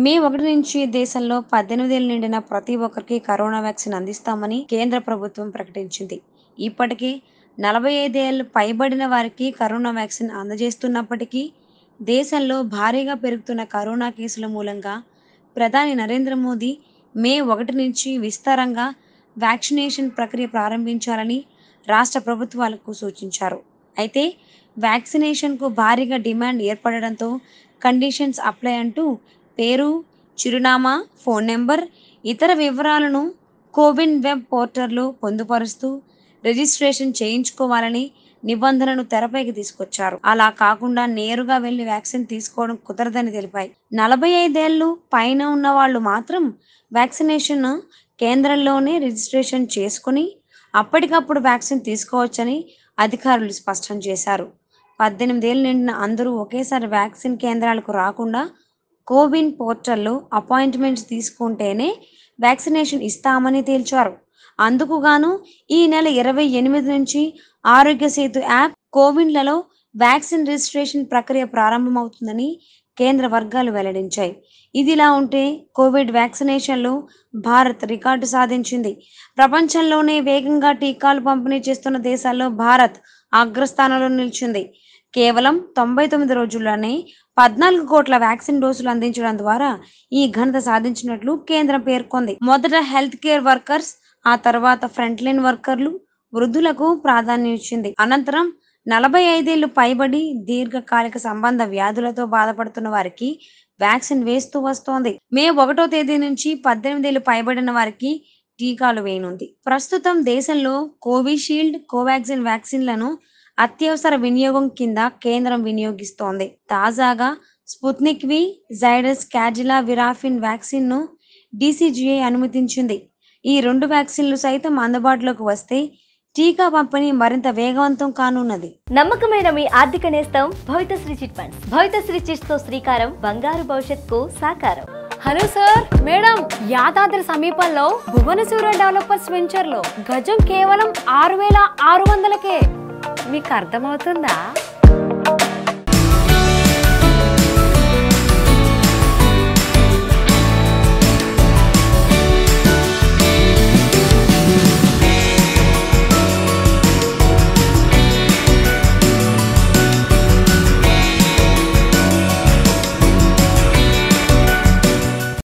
మే ఒకటి నుంచి దేశంలో పద్దెనిమిదేళ్ళు నిండిన ప్రతి ఒక్కరికి కరోనా వ్యాక్సిన్ అందిస్తామని కేంద్ర ప్రభుత్వం ప్రకటించింది ఇప్పటికే నలభై ఐదేళ్ళు పైబడిన వారికి కరోనా వ్యాక్సిన్ అందజేస్తున్నప్పటికీ దేశంలో భారీగా పెరుగుతున్న కరోనా కేసుల మూలంగా ప్రధాని నరేంద్ర మోదీ మే ఒకటి నుంచి విస్తారంగా వ్యాక్సినేషన్ ప్రక్రియ ప్రారంభించాలని రాష్ట్ర ప్రభుత్వాలకు సూచించారు అయితే వ్యాక్సినేషన్కు భారీగా డిమాండ్ ఏర్పడడంతో కండిషన్స్ అప్లై అంటూ పేరు చిరునామా ఫోన్ నెంబర్ ఇతర వివరాలను కోవిన్ వెబ్ పోర్టల్లో పొందుపరుస్తూ రిజిస్ట్రేషన్ చేయించుకోవాలని నిబంధనను తెరపైకి తీసుకొచ్చారు అలా కాకుండా నేరుగా వెళ్లి వ్యాక్సిన్ తీసుకోవడం కుదరదని తెలిపాయి నలభై ఐదేళ్లు పైన ఉన్న వాళ్ళు మాత్రం వ్యాక్సినేషన్ కేంద్రంలోనే రిజిస్ట్రేషన్ చేసుకుని అప్పటికప్పుడు వ్యాక్సిన్ తీసుకోవచ్చని అధికారులు స్పష్టం చేశారు పద్దెనిమిదేళ్ళు నిండిన అందరూ ఒకేసారి వ్యాక్సిన్ కేంద్రాలకు రాకుండా కోవిన్ పోర్టల్లో అపాయింట్మెంట్స్ తీసుకుంటేనే వ్యాక్సినేషన్ ఇస్తామని తేల్చారు అందుకు గాను ఈ నెల ఇరవై ఎనిమిది నుంచి ఆరోగ్య సేతు యాప్ కోవిన్లలో వ్యాక్సిన్ రిజిస్ట్రేషన్ ప్రక్రియ ప్రారంభమవుతుందని కేంద్ర వర్గాలు వెల్లడించాయి ఇదిలా ఉంటే కోవిడ్ వ్యాక్సినేషన్లో భారత్ రికార్డు సాధించింది ప్రపంచంలోనే వేగంగా టీకాలు పంపిణీ చేస్తున్న దేశాల్లో భారత్ అగ్రస్థానంలో నిలిచింది కేవలం తొంభై తొమ్మిది రోజుల్లోనే పద్నాలుగు కోట్ల వ్యాక్సిన్ డోసులు అందించడం ద్వారా ఈ ఘనత సాధించినట్లు కేంద్రం పేర్కొంది మొదట హెల్త్ కేర్ వర్కర్స్ ఆ తర్వాత ఫ్రంట్ లైన్ వర్కర్లు వృద్ధులకు ప్రాధాన్యం ఇచ్చింది అనంతరం నలభై ఐదేళ్లు పైబడి దీర్ఘకాలిక సంబంధ వ్యాధులతో బాధపడుతున్న వారికి వ్యాక్సిన్ వేస్తూ వస్తోంది మే ఒకటో తేదీ నుంచి పద్దెనిమిదేళ్లు పైబడిన వారికి టీకాలు వేయనుంది ప్రస్తుతం దేశంలో కోవిషీల్డ్ కోవాక్సిన్ వ్యాక్సిన్లను అత్యవసర వినియోగం కింద కేంద్రం వినియోగిస్తోంది తాజాగా Sputnik V Zydus Cadila Virafin vaccine ను డీసీజీఐ అనుమతించింది ఈ రెండు వ్యాక్సిన్లు సైతం అందుబాటులోకి వస్తే టీకా పంపిణీ మరింత వేగవంతం కానున్నది నమ్మకమైన మీ ఆర్థిక నేస్తం Bhavithasri chit funds Bhavithasri chits తో శ్రీకారం బంగారు భవిష్యత్తుకు సాకారం హలో సార్ మేడం యాదాద్రి సమీపంలో భువనసూర డెవలపర్స్ వెంచర్ లో గజం కేవలం ఆరు వేల ఆరు వందలకే మీకు అర్థమవుతుందా